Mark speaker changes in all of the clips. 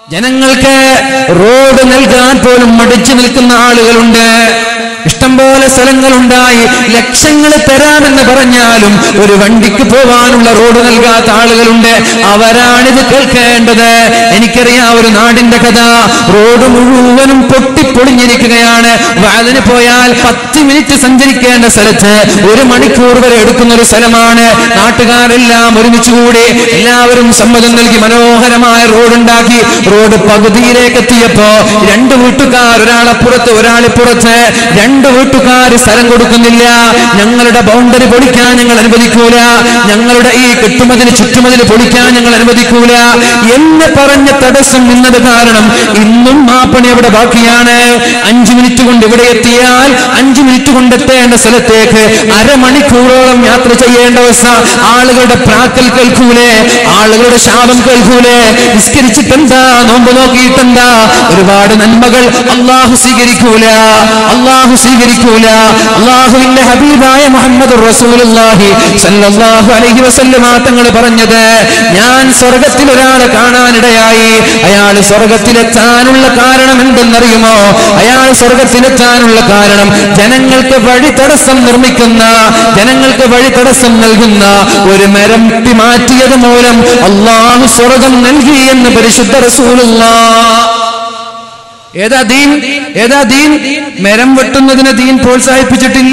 Speaker 1: ജനങ്ങൾക്ക് റോഡ് നൽകാൻ പോലും മടിച്ചു നിൽക്കുന്ന ആളുകളുണ്ട് ഇഷ്ടംപോലെ സ്ഥലങ്ങളുണ്ടായി ലക്ഷങ്ങൾ തരാമെന്ന് പറഞ്ഞാലും ഒരു വണ്ടിക്ക് പോവാനുള്ള റോഡ് നൽകാത്ത ആളുകളുണ്ട് അവരാണിത് കേൾക്കേണ്ടത് എനിക്കറിയാം ഒരു നാടിന്റെ കഥ റോഡ് മുഴുവനും പൊട്ടിപ്പൊളിഞ്ഞിരിക്കുകയാണ് അതിന് പോയാൽ പത്ത് മിനിറ്റ് സഞ്ചരിക്കേണ്ട സ്ഥലത്ത് ഒരു മണിക്കൂർ വരെ എടുക്കുന്ന ഒരു സ്ഥലമാണ് നാട്ടുകാരെല്ലാം ഒരുമിച്ച് കൂടി എല്ലാവരും സമ്മതം നൽകി മനോഹരമായ റോഡ് ഉണ്ടാക്കി റോഡ് പകുതിയിലേക്ക് എത്തിയപ്പോ രണ്ട് വീട്ടുകാർ ഒരാളപ്പുറത്ത് ഒരാളിപ്പുറത്ത് രണ്ട് വീട്ടുകാർ സ്ഥലം കൊടുക്കുന്നില്ല ഞങ്ങളുടെ ബൗണ്ടറി പൊളിക്കാൻ ഞങ്ങൾ അനുവദിക്കൂല ഞങ്ങളുടെ ഈ കെട്ടുമതിന് ചുറ്റുമതിന് പൊളിക്കാൻ ഞങ്ങൾ അനുവദിക്കൂല എന്ന് പറഞ്ഞ തടസ്സം നിന്നത് കാരണം ഇന്നും ആ പണി അവിടെ ബാക്കിയാണ് അഞ്ചു മിനിറ്റ് കൊണ്ട് ഇവിടെ എത്തിയാൽ അഞ്ചു മിനിറ്റ് കൊണ്ട് എത്തേണ്ട സ്ഥലത്തേക്ക് അരമണിക്കൂറോളം യാത്ര ചെയ്യേണ്ട അവസ്ഥ ആളുകളുടെ പ്രാക്കൽ കേൾക്കൂലേ ആളുകളുടെ ശാപം കേൾക്കൂലേ നിസ്കരിച്ചിട്ടെന്താ നോമ്പ് നോക്കിയിട്ടെന്താ ഒരുപാട് നന്മകൾ അള്ളാഹു സ്വീകരിക്കൂല അള്ളാഹു സ്വീകരിക്കൂല അള്ളാഹുവിന്റെ ഹബീബായ മുഹമ്മദ് റസൂലുള്ളാഹി സല്ലല്ലാഹു അലൈഹി വസല്ലമ തങ്ങൾ പറഞ്ഞത് ഞാൻ സ്വർഗത്തിൽ ഒരാളെ കാണാനിടയായി അയാൾ സ്വർഗത്തിലെത്താനുള്ള കാരണം എന്തെന്നറിയുമോ അയാൾ സ്വർഗത്തിലെത്താനുള്ള കാരണം ജനങ്ങൾക്ക് വഴി തടസ്സം നിർമ്മിക്കുന്ന ജനങ്ങൾക്ക് വഴി തടസ്സം നൽകുന്ന ഒരു മരം വെട്ടി മാറ്റിയത് മൂലം അള്ളാഹു സ്വർഗം നൽകി എന്ന് പരിശുദ്ധ റസൂലുള്ള ഏതാ ദീൻ ഏതാ ദീൻ മരം വെട്ടുന്നതിനെ ദീൻ പ്രോത്സാഹിപ്പിച്ചിട്ടില്ല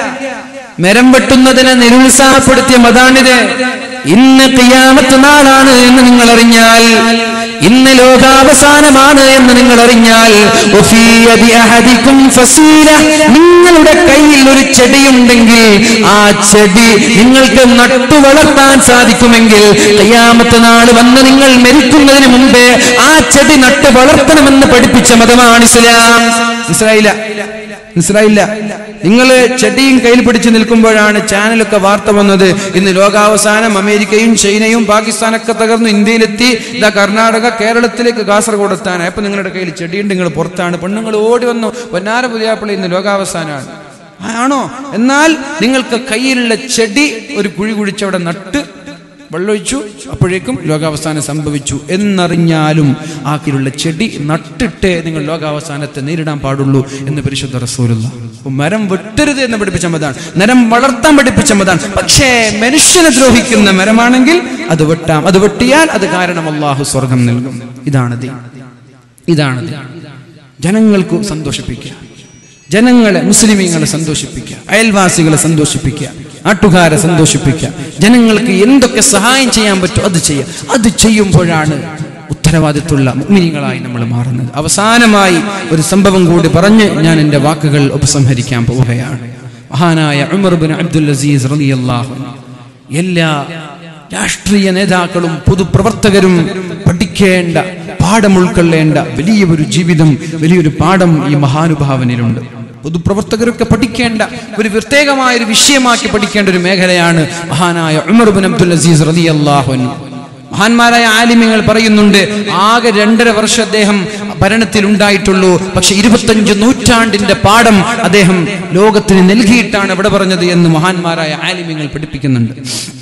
Speaker 1: മരം വെട്ടുന്നതിനെ നിരുത്സാഹപ്പെടുത്തിയ മതാണിത് ഇന്ന് കിയാമത്ത് നാളാണ് എന്ന് നിങ്ങൾ അറിഞ്ഞാൽ ഇന്ന് ലോകാവസാനമാണ് എന്ന് നിങ്ങൾ അറിഞ്ഞാൽ വഫീ യദി അഹദിക്കും ഫസീല. നിങ്ങളുടെ കയ്യിൽ ഒരു ചെടിയുണ്ടെങ്കിൽ ആ ചെടി നിങ്ങൾക്ക് നട്ടു വളർത്താൻ സാധിക്കുമെങ്കിൽ കയ്യാമത്തെ നാൾ വന്ന് നിങ്ങൾ മരിക്കുന്നതിന് മുമ്പേ ആ ചെടി നട്ട് വളർത്തണമെന്ന് പഠിപ്പിച്ച മതമാണ് ഇസ്ലാം ഇസ്രായില്ല ഇസ്രായില്ല നിങ്ങൾ ചെടിയും കയ്യിൽ പിടിച്ച് നിൽക്കുമ്പോഴാണ് ചാനലൊക്കെ വാർത്ത വന്നത് ഇന്ന് ലോകാവസാനം അമേരിക്കയും ചൈനയും പാകിസ്ഥാനൊക്കെ തകർന്നു ഇന്ത്യയിലെത്തി ഇതാ കർണാടക കേരളത്തിലേക്ക് കാസർഗോഡ് എത്താനായി അപ്പൊ നിങ്ങളുടെ കയ്യിൽ ചെടിയുണ്ട് നിങ്ങൾ പുറത്താണ് പെണ്ണുങ്ങൾ ഓടി വന്നു പൊന്നാര പുതിയാപ്പിളി ഇന്ന് ലോകാവസാനമാണ് ആണോ എന്നാൽ നിങ്ങൾക്ക് കയ്യിലുള്ള ചെടി ഒരു കുഴി കുഴിച്ചവിടെ നട്ട് വെള്ളമൊഴിച്ചു അപ്പോഴേക്കും ലോകാവസാനം സംഭവിച്ചു എന്നറിഞ്ഞാലും ആ കീഴിലുള്ള ചെടി നട്ടിട്ടേ നിങ്ങൾ ലോകാവസാനത്തെ നേരിടാൻ പാടുള്ളൂ എന്ന് പരിശുദ്ധ റസൂലുള്ള അപ്പൊ മരം വെട്ടരുത് എന്ന് പഠിപ്പിച്ച മതാണ് മരം വളർത്താൻ പഠിപ്പിച്ച മതാണ് പക്ഷേ മനുഷ്യനെ ദ്രോഹിക്കുന്ന മരമാണെങ്കിൽ അത് വെട്ടാം അത് വെട്ടിയാൽ അത് കാരണം അള്ളാഹു സ്വർഗം നൽകും ഇതാണ് ദീൻ. ഇതാണ് ദീൻ. ജനങ്ങൾക്ക് സന്തോഷിപ്പിക്കുക ജനങ്ങളെ മുസ്ലിമീങ്ങളെ സന്തോഷിപ്പിക്കുക അയൽവാസികളെ സന്തോഷിപ്പിക്കുക നാട്ടുകാരെ സന്തോഷിപ്പിക്കുക ജനങ്ങൾക്ക് എന്തൊക്കെ സഹായം ചെയ്യാൻ പറ്റും അത് ചെയ്യുക അത് ചെയ്യുമ്പോഴാണ് ഉത്തരവാദിത്തമുള്ള മുഗ്മിനികളായി നമ്മൾ മാറുന്നത് അവസാനമായി ഒരു സംഭവം കൂടി പറഞ്ഞ് ഞാൻ എൻ്റെ വാക്കുകൾ ഉപസംഹരിക്കാൻ പോവുകയാണ് മഹാനായ ഉമർ ബിൻ അബ്ദുൽ അസീസ് റളിയല്ലാഹു അൻഹു എല്ലാ രാഷ്ട്രീയ നേതാക്കളും പൊതുപ്രവർത്തകരും പഠിക്കേണ്ട പാഠം ഉൾക്കൊള്ളേണ്ട വലിയ ഒരു ജീവിതം വലിയൊരു പാഠം ഈ മഹാനുഭാവനിലുണ്ട് പൊതുപ്രവർത്തകരൊക്കെ പഠിക്കേണ്ട ഒരു പ്രത്യേകമായ ഒരു വിഷയമാക്കി പഠിക്കേണ്ട ഒരു മേഖലയാണ് മഹാനായ ഉമർ ബിൻ അബ്ദുൽ അസീസ് റളിയല്ലാഹു അൻഹു മഹാന്മാരായ ആലിമ്യങ്ങൾ പറയുന്നുണ്ട് ആകെ രണ്ടര വർഷം അദ്ദേഹം ഭരണത്തിൽ ഉണ്ടായിട്ടുള്ളൂ പക്ഷെ ഇരുപത്തഞ്ച് നൂറ്റാണ്ടിന്റെ പാഠം അദ്ദേഹം ലോകത്തിന് നൽകിയിട്ടാണ് ഇവിടെ പറഞ്ഞത് എന്ന് മഹാന്മാരായ ആലിമ്യങ്ങൾ പഠിപ്പിക്കുന്നുണ്ട്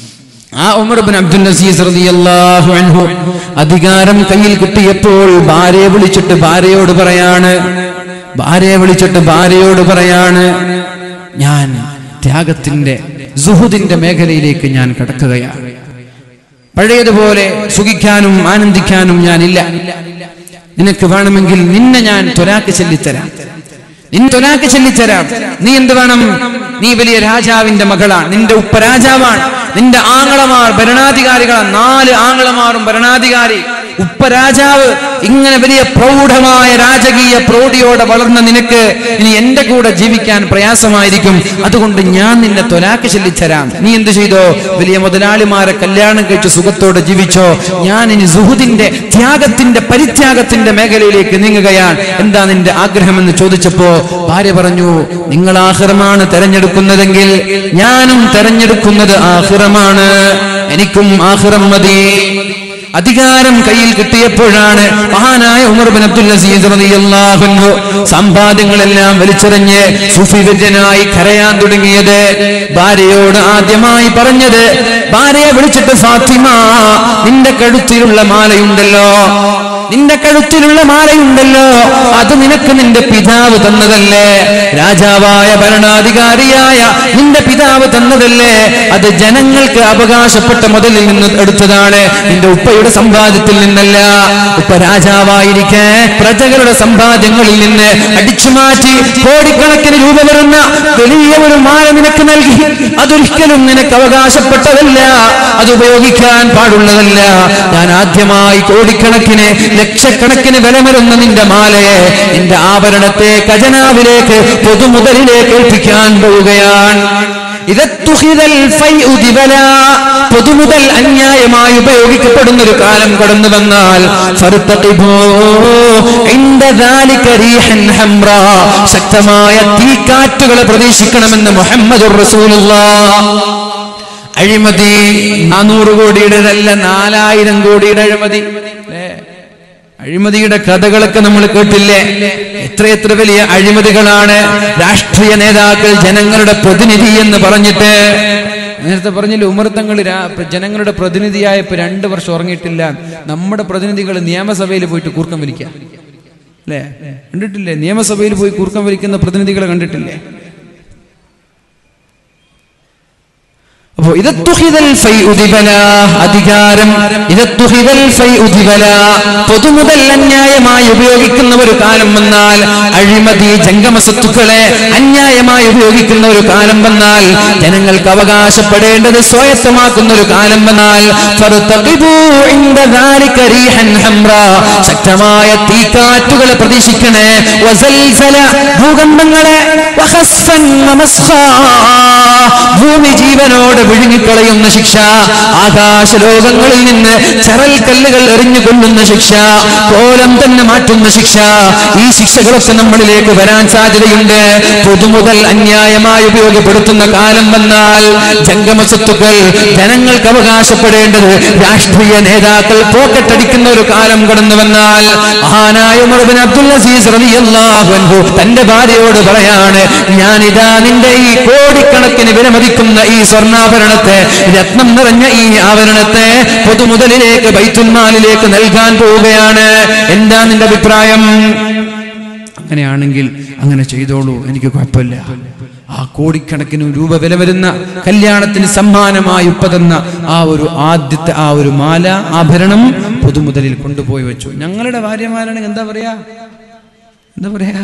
Speaker 1: ആ ഉമർ ബിൻ അബ്ദുൽ അസീസ് റളിയല്ലാഹു അൻഹു അധികാരം കയ്യിൽ കിട്ടിയപ്പോൾ ഭാര്യയെ വിളിച്ചിട്ട് ഭാര്യയോട് പറയാണ് ഭാര്യയെ വിളിച്ചിട്ട് ഭാര്യയോട് പറയാണ് ഞാൻ ത്യാഗത്തിന്റെ സുഹുദിന്റെ മേഖലയിലേക്ക് ഞാൻ കടക്കുകയാണ് പഴയതുപോലെ സുഖിക്കാനും ആനന്ദിക്കാനും ഞാനില്ല നിനക്ക് വേണമെങ്കിൽ നിന്നെ ഞാൻ തൊരാക്ക് ചെല്ലിത്തരാം നിന്നെ തൊരാക്ക് ചെല്ലിത്തരാം നീ എന്ത് വേണം നീ വലിയ രാജാവിന്റെ മകളാണ് നിന്റെ ഉപ്പ രാജാവാണ് നിന്റെ ആങ്ങളമാർ ഭരണാധികാരികളാണ് നാല് ആങ്ങളമാറും ഭരണാധികാരി ഉപ്പ രാജാവ് ഇങ്ങനെ വലിയ പ്രൗഢമായ രാജകീയ പ്രൗഢിയോടെ വളർന്ന നിനക്ക് ഇനി എന്റെ കൂടെ ജീവിക്കാൻ പ്രയാസമായിരിക്കും അതുകൊണ്ട് ഞാൻ നിന്നെ തൊലാക്ക് ചെല്ലിത്തരാം നീ എന്ത് ചെയ്തോ വലിയ മുതലാളിമാരെ കല്യാണം കഴിച്ച് സുഖത്തോടെ ജീവിച്ചോ ഞാൻ ഇനി സുഹുദിന്റെ ത്യാഗത്തിന്റെ പരിത്യാഗത്തിന്റെ മേഖലയിലേക്ക് നീങ്ങുകയാണ് എന്താ നിന്റെ ആഗ്രഹമെന്ന് ചോദിച്ചപ്പോ ഭാര്യ പറഞ്ഞു നിങ്ങൾ ആഹ്റമാണ് തെരഞ്ഞെടുക്കുന്നതെങ്കിൽ ഞാനും തെരഞ്ഞെടുക്കുന്നത് ആഹ്റമാണ് എനിക്കും ആഹ്റം മതി അധികാരം കയ്യിൽ കിട്ടിയപ്പോഴാണ് മഹാനായ ഉമർ ബിൻ അബ്ദുൽ അസീസ് റളിയല്ലാഹു അൻഹു സമ്പാദ്യങ്ങളെല്ലാം വലിച്ചെറിഞ്ഞ് സുഫിവര്യനായി കരയാൻ തുടങ്ങിയത് ഭാര്യയോട് ആദ്യമായി പറഞ്ഞത് ഭാര്യയെ വിളിച്ചിട്ട് ഫാത്തിമ നിന്റെ കഴുത്തിലുള്ള മാലയുണ്ടല്ലോ നിന്റെ കഴുത്തിലുള്ള മാലയുണ്ടല്ലോ അത് നിനക്ക് നിന്റെ പിതാവ് തന്നതല്ലേ രാജാവായ ഭരണാധികാരിയായ നിന്റെ പിതാവ് തന്നതല്ലേ അത് ജനങ്ങൾക്ക് അവകാശപ്പെട്ട മുതലിൽ നിന്ന് എടുത്തതാണ് നിന്റെ ഉപ്പയുടെ സമ്പാദ്യത്തിൽ നിന്നല്ല ഉപ്പ രാജാവായിരിക്കെ പ്രജകളുടെ സമ്പാദ്യങ്ങളിൽ നിന്ന് അടിച്ചു മാറ്റി കോടിക്കണക്കിന് രൂപ വരുന്ന വലിയ ഒരു മാല നിനക്ക് നൽകി അതൊരിക്കലും നിനക്ക് അവകാശപ്പെട്ടതല്ല അത് ഉപയോഗിക്കാൻ പാടുള്ളതല്ല ഞാൻ ആദ്യമായി കോടിക്കണക്കിന് ലക്ഷക്കണക്കിന് വില വരുന്ന നിന്റെ മാലയെ നിന്റെ ആഭരണത്തെ ഖജനാവിലേക്ക് പൊതുമുതലിലേക്ക് ഏൽപ്പിക്കാൻ പോവുകയാണ് ഇതത്തുഹിതൽ ഫൈഉ ദിബല. പൊതുമുതൽ അന്യായമായി ഉപയോഗിക്കപ്പെടുന്ന ഒരു കാലം കടന്നു വന്നാൽ ഫർത്തഖിബൂ ഇൻദ ദാലിക റീഹൻ ഹംറാ. ശക്തമായ തീക്കാറ്റുകളെ പ്രതീക്ഷിക്കണമെന്ന് മുഹമ്മദ് അഴിമതി നാനൂറ് കോടിയുടേതല്ല നാലായിരം കോടിയുടെ അഴിമതി അല്ലേ അഴിമതിയുടെ കഥകളൊക്കെ നമ്മൾ കേട്ടില്ലേ എത്രയെത്ര വലിയ അഴിമതികളാണ് രാഷ്ട്രീയ നേതാക്കൾ ജനങ്ങളുടെ പ്രതിനിധി എന്ന് പറഞ്ഞിട്ട് നേരത്തെ പറഞ്ഞില്ല ഉമർത്തങ്ങൾ ജനങ്ങളുടെ പ്രതിനിധിയായപ്പോ രണ്ടു വർഷം ഉറങ്ങിയിട്ടില്ല നമ്മുടെ പ്രതിനിധികൾ നിയമസഭയിൽ പോയിട്ട് കൂർക്കം വലിക്കാം അല്ലേ കണ്ടിട്ടില്ലേ നിയമസഭയിൽ പോയി കൂർക്കം വലിക്കുന്ന പ്രതിനിധികളെ കണ്ടിട്ടില്ലേ അപ്പോ ഇതത്തുഹിതൽ ഫൈഉ ദിബല അധികാരം ഇതത്തുഹിതൽ ഫൈഉ ദിബല പൊതുമുതൽ അന്യായമായി ഉപയോഗിക്കുന്ന ഒരു കാലം വന്നാൽ അഴിമതി ജംഗമ സ്വത്തുക്കളെ അന്യായമായി ഉപയോഗിക്കുന്ന ഒരു കാലം വന്നാൽ ജനങ്ങൾക്ക് അവകാശപ്പെടേണ്ടത് സ്വായത്തമാക്കുന്ന ഒരു കാലം വന്നാൽ ഫർത്തഖിബൂ ഇൻദ ദാലിക റീഹൻ ഹംറാ. ശക്തമായ തീക്കാറ്റുകളെ പ്രതീക്ഷിക്കണേ വസൽസല ഭൂകമ്പങ്ങളെ വഖസ്ഫൻ വമസ്ഖാ. ഭൂമി ജീവനോട് വിഴുങ്ങിക്കളയുന്ന ശിക്ഷ ആകാശലോകങ്ങളിൽ നിന്ന് ചരൽ കല്ലുകൾ എറിഞ്ഞു കൊല്ലുന്ന ശിക്ഷ കോലം തന്നെ മാറ്റുന്ന ശിക്ഷ ഈ ശിക്ഷകളൊക്കെ നമ്മളിലേക്ക് വരാൻ സാധ്യതയുണ്ട് പൊതുമുതൽ അന്യായമായി ഉപയോഗപ്പെടുത്തുന്ന കാലം വന്നാൽ ജംഗമ സ്വത്തുക്കൾ ജനങ്ങൾക്ക് അവകാശപ്പെടേണ്ടത് രാഷ്ട്രീയ നേതാക്കൾ പോക്കറ്റടിക്കുന്ന ഒരു കാലം കടന്നു വന്നാൽ മഹാനായ ഉമർ ബിൻ അബ്ദുൽ അസീസ് റളിയല്ലാഹു അൻഹു തന്റെ ഭാര്യയോട് പറയാണ് ഞാനിതാ നിന്റെ ഈ കോടിക്കണക്കിന് വിലമതിക്കുന്ന ഈ സ്വർണ്ണാഭരണത്തെ രത്നം നിറഞ്ഞ ഈ ആഭരണത്തെ പൊതുമുതലിലേക്ക് ബൈത്തുൽമാലിലേക്ക് നൽകാൻ പോവുകയാണ് എന്താ നിന്റെ അഭിപ്രായം അങ്ങനെയാണെങ്കിൽ അങ്ങനെ ചെയ്തോളൂ എനിക്ക് കുഴപ്പമില്ല ആ കോടിക്കണക്കിന് രൂപ വില വരുന്ന കല്യാണത്തിന് സമ്മാനമായി ഉപ്പതെന്ന ആ ഒരു ആദ്യത്തെ ആ ഒരു മാല ആഭരണം പൊതുമുതലിൽ കൊണ്ടുപോയി വെച്ചു ഞങ്ങളുടെ ഭാര്യമാരാണെങ്കിൽ എന്താ പറയാ എന്താ പറയാ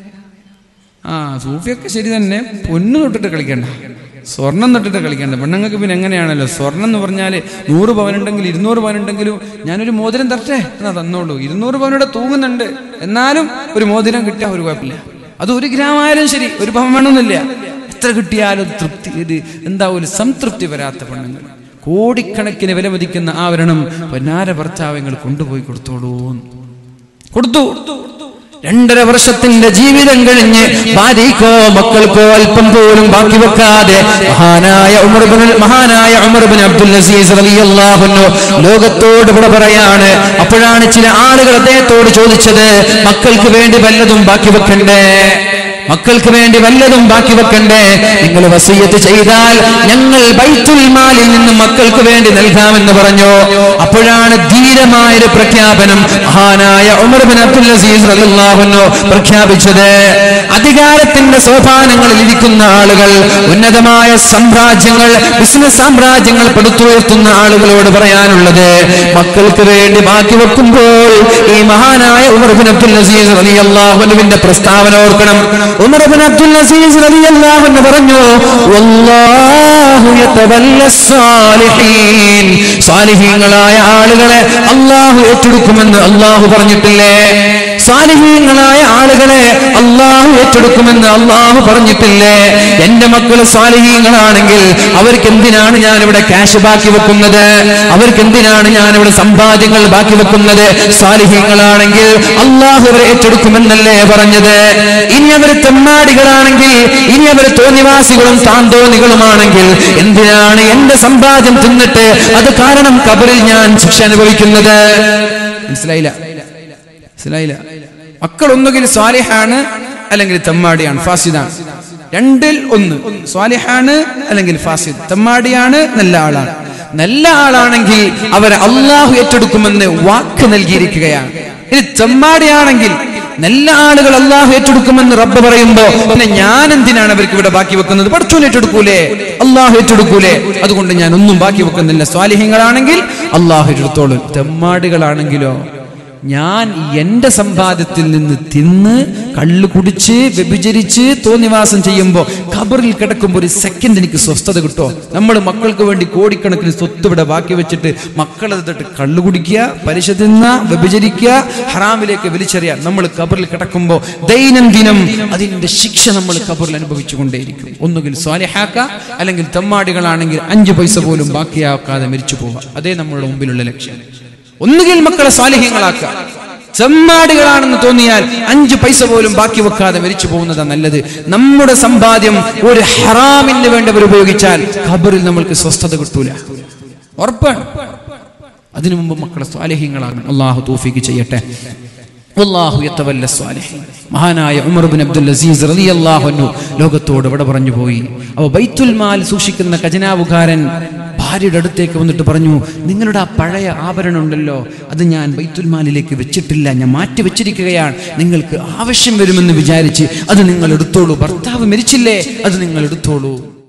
Speaker 1: ആ സൂഫിയൊക്കെ ശരി തന്നെ പൊന്നു തൊട്ടിട്ട് കളിക്കണ്ട സ്വർണം തൊട്ടിട്ട് കളിക്കണ്ട പെണ്ണുങ്ങൾക്ക് പിന്നെ എങ്ങനെയാണല്ലോ സ്വർണം എന്ന് പറഞ്ഞാൽ നൂറ് പവനുണ്ടെങ്കിൽ ഇരുന്നൂറ് പവനുണ്ടെങ്കിലും ഞാനൊരു മോതിരം തരട്ടെ എന്നാ തന്നോളൂ ഇരുന്നൂറ് പവനോടെ തൂങ്ങുന്നുണ്ട് എന്നാലും ഒരു മോതിരം കിട്ടിയാൽ ഒരു കുഴപ്പമില്ല അത് ഒരു ഗ്രാം ആയാലും ശരി ഒരു പവൻ വേണമെന്നില്ല എത്ര കിട്ടിയാലും തൃപ്തി ഒരു എന്താ ഒരു സംതൃപ്തി വരാത്ത പെണ്ണുങ്ങൾ കോടിക്കണക്കിന് വില മതിക്കുന്ന ആവരണം പൊന്നാര ഭർത്താവങ്ങൾ കൊണ്ടുപോയി കൊടുത്തോളൂ കൊടുത്തു രണ്ടര വർഷത്തിന്റെ ജീവിതം കഴിഞ്ഞ് ഭാര്യക്കോ മക്കൾക്കോ അല്പം പോലും ബാക്കി വെക്കാതെ മഹാനായ ഉമർ ബിൻ മഹാനായ ഉമർ ബിൻ അബ്ദുൽ അസീസ് റളിയല്ലാഹു അൻഹു ലോകത്തോട് ഇവിടെ പറയാണ് അപ്പോഴാണ് ചില ആളുകൾ അദ്ദേഹത്തോട് ചോദിച്ചത് മക്കൾക്ക് വേണ്ടി വല്ലതും ബാക്കി വെക്കണ്ടേ മക്കൾക്ക് വേണ്ടി വല്ലതും ബാക്കി വെക്കണ്ടേ നിങ്ങൾ വസീയത്ത് ചെയ്താൽ ഞങ്ങൾ ബൈത്തുൽ മാലിൽ നിന്ന് മക്കൾക്ക് വേണ്ടി നൽകാമെന്ന് പറഞ്ഞു അപ്പോഴാണ് ധീരമായൊരു പ്രഖ്യാപനം മഹാനായ ഉമർ ബിൻ അബ്ദുൽ അസീസ് റളിയല്ലാഹു അൻഹു പ്രഖ്യാപിച്ചത് അധികാരത്തിന്റെ സോപാനങ്ങളിൽ ഇരിക്കുന്ന ആളുകൾ ഉന്നതമായ സാമ്രാജ്യങ്ങൾ ബിസിനസ് സാമ്രാജ്യങ്ങൾ പടുത്തുയർത്തുന്ന ആളുകളോട് പറയാനുള്ളത് മക്കൾക്ക് വേണ്ടി ബാക്കി വെക്കുമ്പോൾ ഈ മഹാനായ ഉമർ ബിൻ അബ്ദുൽ അസീസ് റളിയല്ലാഹു അൻഹുവിന്റെ പ്രസ്താവന ഓർക്കണം ഉമർ ബിൻ അബ്ദുൽ അസീസ് റളിയല്ലാഹു അൻഹു പറഞ്ഞു വല്ലാഹു യതവല്ല സാലിഹീൻ സാലിഹീങ്ങളായ ആളുകളെ അള്ളാഹു ഏറ്റെടുക്കുമെന്ന് അള്ളാഹു പറഞ്ഞിട്ടില്ലേ സാലിഹീങ്ങളായ ആളുകളെ അള്ളാഹു ഏറ്റെടുക്കുമെന്ന് അള്ളാഹു പറഞ്ഞിട്ടില്ലേ എന്റെ മക്കൾ സാലിഹീങ്ങളാണെങ്കിൽ അവർക്ക് എന്തിനാണ് ഞാൻ ഇവിടെ ക്യാഷ് ബാക്കി വെക്കുന്നത് അവർക്ക് എന്തിനാണ് ഞാൻ ഇവിടെ സമ്പാദ്യങ്ങൾ ബാക്കി വെക്കുന്നത് സാലിഹീങ്ങളാണെങ്കിൽ അള്ളാഹു അവരെ ഏറ്റെടുക്കുമെന്നല്ലേ പറഞ്ഞത് ഇനി അവർ തെമ്മാടികളാണെങ്കിൽ ഇനി അവർ തോന്നിവാസികളും താന്തോന്നികളുമാണെങ്കിൽ എന്തിനാണ് എന്റെ സമ്പാദ്യം തിന്നിട്ട് അത് കാരണം കബറിൽ ഞാൻ ശിക്ഷ അനുഭവിക്കുന്നത് മനസ്സിലായില്ല മനസ്സിലായില്ല മക്കൾ ഒന്നുകിൽ സ്വാലിഹാണ് അല്ലെങ്കിൽ തെമ്മാടിയാണ് ഫാസിദാണ് രണ്ടിൽ ഒന്ന് സ്വാലിഹാണ് അല്ലെങ്കിൽ ഫാസിദ് തെമ്മാടിയാണ് നല്ല ആളാണ് നല്ല ആളാണെങ്കിൽ അവരെ അള്ളാഹു ഏറ്റെടുക്കുമെന്ന് വാക്ക് നൽകിയിരിക്കുകയാണ് ഇനി തെമ്മാടിയാണെങ്കിൽ നല്ല ആളുകൾ അള്ളാഹു ഏറ്റെടുക്കുമെന്ന് റബ്ബ് പറയുമ്പോ പിന്നെ ഞാൻ എന്തിനാണ് അവർക്ക് ഇവിടെ ബാക്കി വെക്കുന്നത് പഠിച്ചോൻ ഏറ്റെടുക്കൂലേ അള്ളാഹു ഏറ്റെടുക്കൂലേ അതുകൊണ്ട് ഞാൻ ഒന്നും ബാക്കി വെക്കുന്നില്ല സ്വാലിഹ്യങ്ങളാണെങ്കിൽ അള്ളാഹു ഏറ്റെടുത്തോളും തെമ്മാടികളാണെങ്കിലോ ഞാൻ എന്റെ സമ്പാദ്യത്തിൽ നിന്ന് തിന്ന് കള്ളു കുടിച്ച് വ്യഭിചരിച്ച് തോന്നിവാസം ചെയ്യുമ്പോൾ ഖബറിൽ കിടക്കുമ്പോൾ ഒരു സെക്കൻഡ് എനിക്ക് സ്വസ്ഥത കിട്ടോ നമ്മൾ മക്കൾക്ക് വേണ്ടി കോടിക്കണക്കിന് സ്വത്ത് ഇവിടെ ബാക്കി വെച്ചിട്ട് മക്കളെ തൊട്ട് കള്ളു കുടിക്കുക പലിശ തിന്ന വ്യഭിചരിക്കുക ഹറാമിലേക്ക് വലിച്ചെറിയാൻ നമ്മൾ ഖബറിൽ കിടക്കുമ്പോൾ ദൈനംദിനം അതിന്റെ ശിക്ഷ നമ്മൾ ഖബറിൽ അനുഭവിച്ചുകൊണ്ടേയിരിക്കും ഒന്നുകിൽ സ്വാലിഹാക്ക അല്ലെങ്കിൽ തെമ്മാടികളാണെങ്കിൽ അഞ്ചു പൈസ പോലും ബാക്കിയാക്കാതെ മരിച്ചു പോവുക അതേ നമ്മുടെ മുമ്പിലുള്ള ലക്ഷ്യം ഒന്നുകിൽ മക്കളെ സ്വാലിഹ്യങ്ങളാക്കുക ചെമ്മാടികളാണെന്ന് തോന്നിയാൽ അഞ്ച് പൈസ പോലും ബാക്കി വെക്കാതെ മരിച്ചു പോകുന്നതാണ് നല്ലത് നമ്മുടെ സമ്പാദ്യം ഒരു ഹറാമിന് വേണ്ടവർ ഉപയോഗിച്ചാൽ ഖബറിൽ നമ്മൾക്ക് സ്വസ്ഥത കിട്ടൂല ഉറപ്പാണ് അതിനു മുമ്പ് മക്കളെ സ്വാലിഹ്യങ്ങളാകണം അള്ളാഹു തൗഫീക്ക് ചെയ്യട്ടെ വല്ലാഹു യതവല്ല സ്വാലിഹീൻ മഹാനായ ഉമർ ബിൻ അബ്ദുൽ അസീസ് റളിയല്ലാഹു അൻഹു ലോകത്തോട് ഇവിടെ പറഞ്ഞു പോയി അവ ബൈത്തുൽ മാൽ സൂക്ഷിക്കുന്ന ഖജനാവുകാരൻ ഭാര്യയുടെ അടുത്തേക്ക് വന്നിട്ട് പറഞ്ഞു നിങ്ങളുടെ ആ പഴയ ആഭരണം ഉണ്ടല്ലോ അത് ഞാൻ ബൈത്തുൽ മാലിലേക്ക് വെച്ചിട്ടില്ല ഞാൻ മാറ്റി വെച്ചിരിക്കുകയാണ് നിങ്ങൾക്ക് ആവശ്യം വരുമെന്ന് വിചാരിച്ച് അത് നിങ്ങൾ എടുത്തോളൂ ഭർത്താവ് മരിച്ചില്ലേ അത് നിങ്ങൾ എടുത്തോളൂ